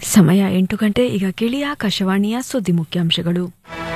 ಸಮಯ ಎಂಟು ಗಂಟೆ ಈಗ ಕೇಳಿ ಆಕಾಶವಾಣಿಯ ಸುದ್ದಿ ಮುಖ್ಯಾಂಶಗಳು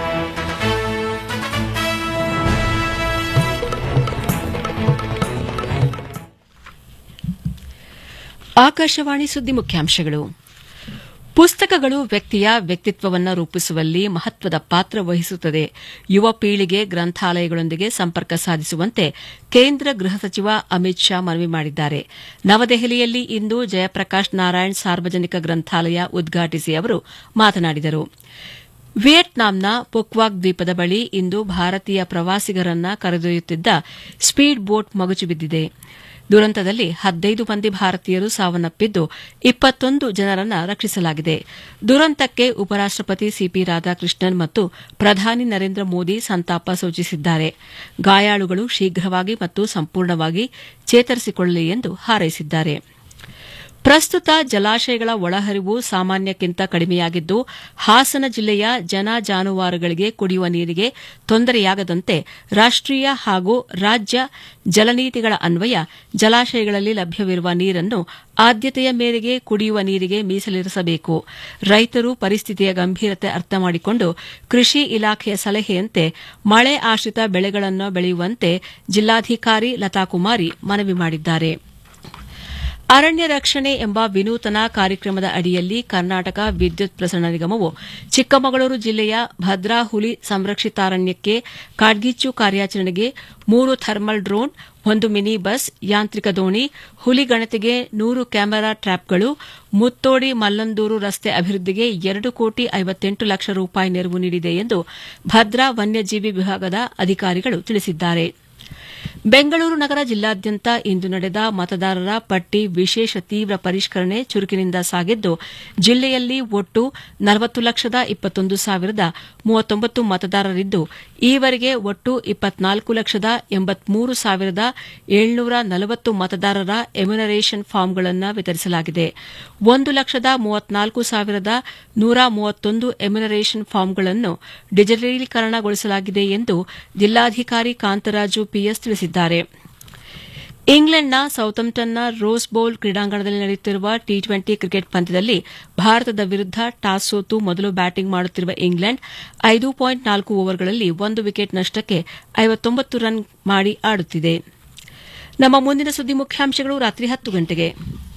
ಆಕಾಶವಾಣಿ ಸುದ್ದಿ ಮುಖ್ಯಾಂಶಗಳು ಪುಸ್ತಕಗಳು ವ್ಯಕ್ತಿಯ ವ್ಯಕ್ತಿತ್ವವನ್ನು ರೂಪಿಸುವಲ್ಲಿ ಮಹತ್ವದ ಪಾತ್ರ ವಹಿಸುತ್ತದೆ ಯುವ ಪೀಳಿಗೆ ಗ್ರಂಥಾಲಯಗಳೊಂದಿಗೆ ಸಂಪರ್ಕ ಸಾಧಿಸುವಂತೆ ಕೇಂದ್ರ ಗೃಹ ಸಚಿವ ಅಮಿತ್ ಶಾ ಮನವಿ ಮಾಡಿದ್ದಾರೆ ನವದೆಹಲಿಯಲ್ಲಿ ಇಂದು ಜಯಪ್ರಕಾಶ್ ನಾರಾಯಣ್ ಸಾರ್ವಜನಿಕ ಗ್ರಂಥಾಲಯ ಉದ್ಘಾಟಿಸಿ ಅವರು ಮಾತನಾಡಿದರು ವಿಯೆಟ್ನಾಂನ ಪೊಕ್ವಾಕ್ ದ್ವೀಪದ ಬಳಿ ಇಂದು ಭಾರತೀಯ ಪ್ರವಾಸಿಗರನ್ನ ಕರೆದೊಯ್ಯುತ್ತಿದ್ದ ಸ್ಪೀಡ್ ಬೋಟ್ ಮಗುಚಿ ಬಿದ್ದಿದೆ ದುರಂತದಲ್ಲಿ ಹದಿನೈದು ಮಂದಿ ಭಾರತೀಯರು ಸಾವನ್ನಪ್ಪಿದ್ದು ಇಪ್ಪತ್ತೊಂದು ಜನರನ್ನ ರಕ್ಷಿಸಲಾಗಿದೆ ದುರಂತಕ್ಕೆ ಉಪರಾಷ್ಟಪತಿ ಸಿಪಿ ರಾಧಾಕೃಷ್ಣನ್ ಮತ್ತು ಪ್ರಧಾನಿ ನರೇಂದ್ರ ಮೋದಿ ಸಂತಾಪ ಸೂಚಿಸಿದ್ದಾರೆ ಗಾಯಾಳುಗಳು ಶೀಘ್ರವಾಗಿ ಮತ್ತು ಸಂಪೂರ್ಣವಾಗಿ ಚೇತರಿಸಿಕೊಳ್ಳಲಿ ಎಂದು ಹಾರೈಸಿದ್ದಾರೆ ಪ್ರಸ್ತುತ ಜಲಾಶಯಗಳ ಒಳಹರಿವು ಸಾಮಾನ್ಯಕ್ಕಿಂತ ಕಡಿಮೆಯಾಗಿದ್ದು ಹಾಸನ ಜಿಲ್ಲೆಯ ಜನ ಜಾನುವಾರುಗಳಿಗೆ ಕುಡಿಯುವ ನೀರಿಗೆ ತೊಂದರೆಯಾಗದಂತೆ ರಾಷ್ಟೀಯ ಹಾಗೂ ರಾಜ್ಯ ಜಲನೀತಿಗಳ ಅನ್ವಯ ಜಲಾಶಯಗಳಲ್ಲಿ ಲಭ್ಯವಿರುವ ನೀರನ್ನು ಆದ್ಯತೆಯ ಮೇರೆಗೆ ಕುಡಿಯುವ ನೀರಿಗೆ ಮೀಸಲಿರಿಸಬೇಕು ರೈತರು ಪರಿಸ್ಥಿತಿಯ ಗಂಭೀರತೆ ಅರ್ಥ ಮಾಡಿಕೊಂಡು ಕೃಷಿ ಇಲಾಖೆಯ ಸಲಹೆಯಂತೆ ಮಳೆ ಆಶ್ರಿತ ಬೆಳೆಗಳನ್ನು ಬೆಳೆಯುವಂತೆ ಜಿಲ್ಲಾಧಿಕಾರಿ ಲತಾಕುಮಾರಿ ಮನವಿ ಮಾಡಿದ್ದಾರೆ ಅರಣ್ಯ ರಕ್ಷಣೆ ಎಂಬ ವಿನೂತನ ಕಾರ್ಯಕ್ರಮದ ಅಡಿಯಲ್ಲಿ ಕರ್ನಾಟಕ ವಿದ್ಯುತ್ ಪ್ರಸರಣ ನಿಗಮವು ಚಿಕ್ಕಮಗಳೂರು ಜಿಲ್ಲೆಯ ಭದ್ರಾ ಹುಲಿ ಸಂರಕ್ಷಿತಾರಣ್ಯಕ್ಕೆ ಕಾಡ್ಗಿಚ್ಚು ಕಾರ್ಯಾಚರಣೆಗೆ ಮೂರು ಥರ್ಮಲ್ ಡ್ರೋನ್ ಒಂದು ಮಿನಿ ಬಸ್ ಯಾಂತ್ರಿಕ ದೋಣಿ ಹುಲಿ ಗಣತಿಗೆ ನೂರು ಕ್ಯಾಮೆರಾ ಟ್ರ್ಯಾಪ್ಗಳು ಮುತ್ತೋಡಿ ಮಲ್ಲಂದೂರು ರಸ್ತೆ ಅಭಿವೃದ್ಧಿಗೆ ಎರಡು ಕೋಟಿ ಐವತ್ತೆಂಟು ಲಕ್ಷ ರೂಪಾಯಿ ನೆರವು ನೀಡಿದೆ ಎಂದು ಭದ್ರಾ ವನ್ಯಜೀವಿ ವಿಭಾಗದ ಅಧಿಕಾರಿಗಳು ತಿಳಿಸಿದ್ದಾರೆ ಬೆಂಗಳೂರು ನಗರ ಜಿಲ್ಲಾದ್ಯಂತ ಇಂದು ನಡೆದ ಮತದಾರರ ಪಟ್ಟಿ ವಿಶೇಷ ತೀವ್ರ ಪರಿಷ್ಕರಣೆ ಚುರುಕಿನಿಂದ ಸಾಗಿದ್ದು ಜಿಲ್ಲೆಯಲ್ಲಿ ಒಟ್ಟು ನಲವತ್ತು ಲಕ್ಷದ ಇಪ್ಪತ್ತೊಂದು ಸಾವಿರದ ಮೂವತ್ತೊಂಬತ್ತು ಮತದಾರರಿದ್ದು ಈವರೆಗೆ ಒಟ್ಟು ಇಪ್ಪತ್ನಾಲ್ಕು ಲಕ್ಷದ ಎಂಬತ್ಮೂರು ಸಾವಿರದ ಏಳ್ನೂರ ನಲವತ್ತು ಮತದಾರರ ಎಮ್ಯುನರೇಷನ್ ಫಾರ್ಮ್ಗಳನ್ನು ವಿತರಿಸಲಾಗಿದೆ ಒಂದು ಲಕ್ಷದ ಮೂವತ್ನಾಲ್ಕು ಸಾವಿರದ ನೂರ ಮೂವತ್ತೊಂದು ಎಮ್ಯುನರೇಷನ್ ಫಾರ್ಮ್ಗಳನ್ನು ಡಿಜಿಟಲೀಕರಣಗೊಳಿಸಲಾಗಿದೆ ಎಂದು ಜಿಲ್ಲಾಧಿಕಾರಿ ಕಾಂತರಾಜು ಪಿಎಸ್ ತಿಳಿಸಿದ್ದಾರೆ ಇಂಗ್ಲೆಂಡ್ನ ಸೌತಂಪ್ಟನ್ನ ರೋಸ್ ಬೌಲ್ ಕ್ರೀಡಾಂಗಣದಲ್ಲಿ ನಡೆಯುತ್ತಿರುವ ಟಿ ಟ್ವೆಂಟಿ ಕ್ರಿಕೆಟ್ ಪಂದ್ಯದಲ್ಲಿ ಭಾರತದ ವಿರುದ್ದ ಟಾಸ್ ಸೋತು ಮೊದಲು ಬ್ಯಾಟಿಂಗ್ ಮಾಡುತ್ತಿರುವ ಇಂಗ್ಲೆಂಡ್ ಐದು ಪಾಯಿಂಟ್ ನಾಲ್ಕು ಓವರ್ಗಳಲ್ಲಿ ಒಂದು ವಿಕೆಟ್ ನಷ್ಟಕ್ಕೆ ಐವತ್ತೊಂಬತ್ತು ರನ್ ಮಾಡಿ ಆಡುತ್ತಿದೆ ನಮ್ಮ ಮುಂದಿನ ಸುದ್ದಿ ಮುಖ್ಯಾಂಶಗಳು ರಾತ್ರಿ ಹತ್ತು ಗಂಟೆಗೆ